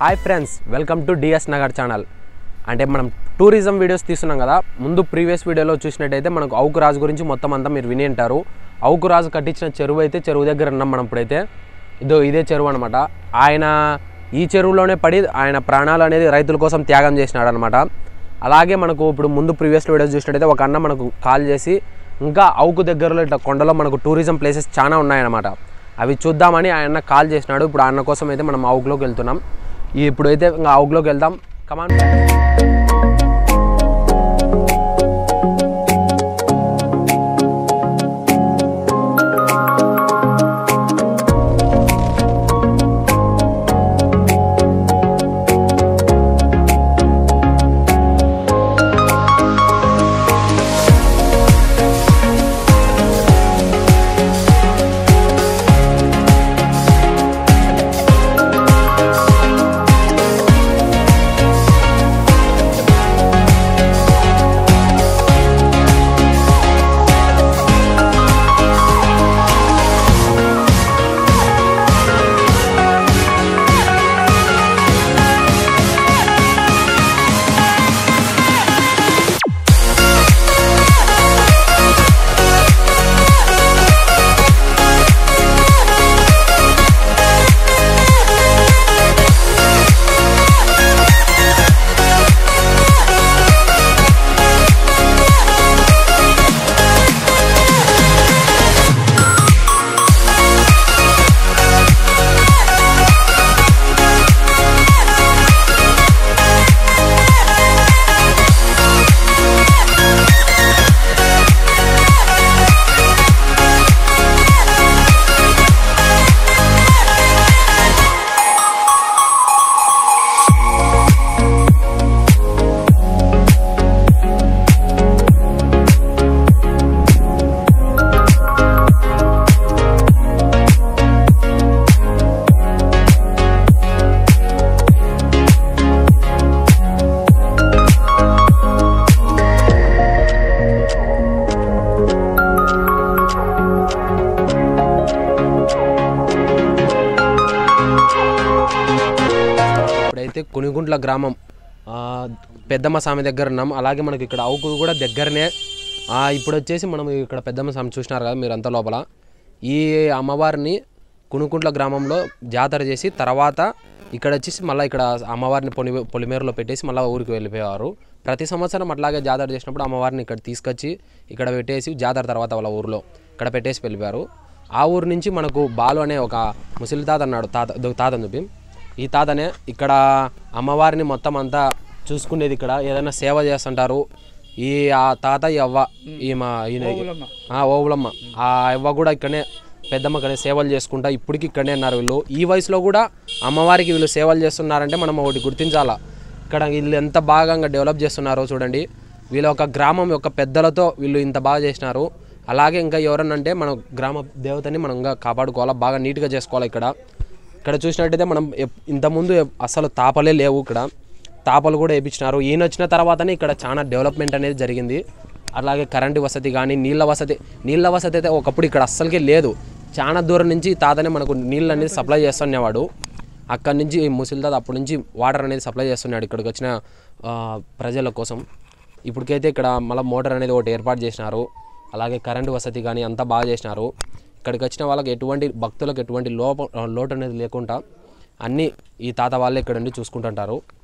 hi friends welcome to DS Nagar channel అంటే మనం tourism videos తీస్తున్నాం కదా ముందు ప్రీవియస్ వీడియోలో చూసినట్టయితే మనకు అవుకు రాజు గురించి మొత్తం అంతా మీరు విని ఉంటారు అవుకు రాజు కట్టించిన చెరువు అయితే చెరువు దగ్గర ఉన్నాం మనం ఇప్పుడైతే ఇదో ఇదే చెరువు అనమాట ఆయన ఈ చెరువులోనే పడి ఆయన ప్రాణాలు అనేది రైతుల కోసం త్యాగం చేసినాడు అనమాట అలాగే మనకు ఇప్పుడు ముందు ప్రీవియస్ వీడియోస్ చూసినట్టయితే ఒక అన్న మనకు కాల్ చేసి ఇంకా అవుకు దగ్గరలో ఇట్లా కొండలో మనకు టూరిజం ప్లేసెస్ చాలా ఉన్నాయన్నమాట అవి చూద్దామని ఆయన కాల్ చేసినాడు ఇప్పుడు ఆయన కోసం అయితే మనం అవుకులోకి వెళ్తున్నాం ఈ- ఇప్పుడైతే ఇంకా అవుకులోకి వెళ్దాం కమాన్ ఇప్పుడైతే కునిగుంట్ల గ్రామం ఆ, పెద్దమ్మ స్వామి దగ్గర ఉన్నాం అలాగే మనకి ఇక్కడ అవుకు కూడా దగ్గరనే ఆ, ఇప్పుడు వచ్చేసి మనం ఇక్కడ పెద్దమ్మ స్వామి చూసినారు కదా మీరు అంత లోపల ఈ అమ్మవారిని కునుకుంట్ల గ్రామంలో జాతర చేసి తర్వాత ఇక్కడ వచ్చేసి మళ్ళీ ఇక్కడ అమ్మవారిని పొలి పొలిమేరలో పెట్టేసి మళ్ళీ ఊరికి వెళ్ళిపోయేవారు ప్రతి సంవత్సరం అట్లాగే జాతర చేసినప్పుడు అమ్మవారిని ఇక్కడ తీసుకొచ్చి ఇక్కడ పెట్టేసి జాతర తర్వాత వాళ్ళ ఊరిలో ఇక్కడ పెట్టేసి వెళ్ళిపోయారు ఆ ఊరు నుంచి మనకు బాలు అనే ఒక ముసలి తాత అన్నాడు తాత దో- తాతని చెప్పి ఈ తాతనే ఇక్కడ అమ్మవారిని మొత్తం అంతా చూసుకునేది ఇక్కడ ఏదైనా సేవ చేస్తుంటారు ఈ ఆ తాత ఈ అవ్వ ఈ మా ఈయన ఆ, ఓవులమ్మ ఆ అవ్వ కూడా ఇక్కడనే పెద్దమ్మ ఇక్కడనే సేవలు చేసుకుంటా ఇప్పటికి ఇక్కడనే ఉన్నారు వీళ్ళు ఈ వయసులో కూడా అమ్మవారికి వీళ్ళు సేవలు చేస్తున్నారంటే మనం ఒకటి గుర్తించాలా ఇక్కడ వీళ్ళు ఎంత భాగంగా డెవలప్ చేస్తున్నారో చూడండి వీళ్ళ ఒక గ్రామం యొక్క పెద్దలతో వీళ్ళు ఇంత బాగా చేసినారు అలాగే ఇంకా ఎవరన్నా అంటే మన గ్రామ దేవతని మనం ఇంకా కాపాడుకోవాలా బాగా నీట్గా చేసుకోవాలి ఇక్కడ ఇక్కడ చూసినట్టయితే మనం ఎప్- ఇంతకుముందు ఎప్- అసలు తాపలే లేవు ఇక్కడ తాపలు కూడా వేయించినారు ఈయన వచ్చిన తర్వాతనే ఇక్కడ చాలా డెవలప్మెంట్ అనేది జరిగింది అలాగే కరెంటు వసతి కానీ నీళ్ళ వసతి నీళ్ళ వసతి అయితే ఒకప్పుడు ఇక్కడ అస్సలకే లేదు చాలా దూరం నుంచి ఈ తాతనే మనకు నీళ్ళు అనేది సప్లై చేస్తుండేవాడు అక్కడి నుంచి ఈ ముసలి తాత అప్పటి నుంచి వాటర్ అనేది సప్లై చేస్తున్నాడు ఇక్కడికి వచ్చిన ఆ, ప్రజల కోసం ఇప్పటికైతే ఇక్కడ మళ్ళీ మోటార్ అనేది ఒకటి ఏర్పాటు చేసినారు అలాగే కరెంటు వసతి కానీ అంతా బాగా చేసినారు ఇక్కడికి వచ్చిన వాళ్ళకి ఎటువంటి భక్తులకు ఎటువంటి లోప లోటు అనేది లేకుండా అన్నీ ఈ తాత వాళ్ళే ఇక్కడ ఉండి చూసుకుంటుంటారు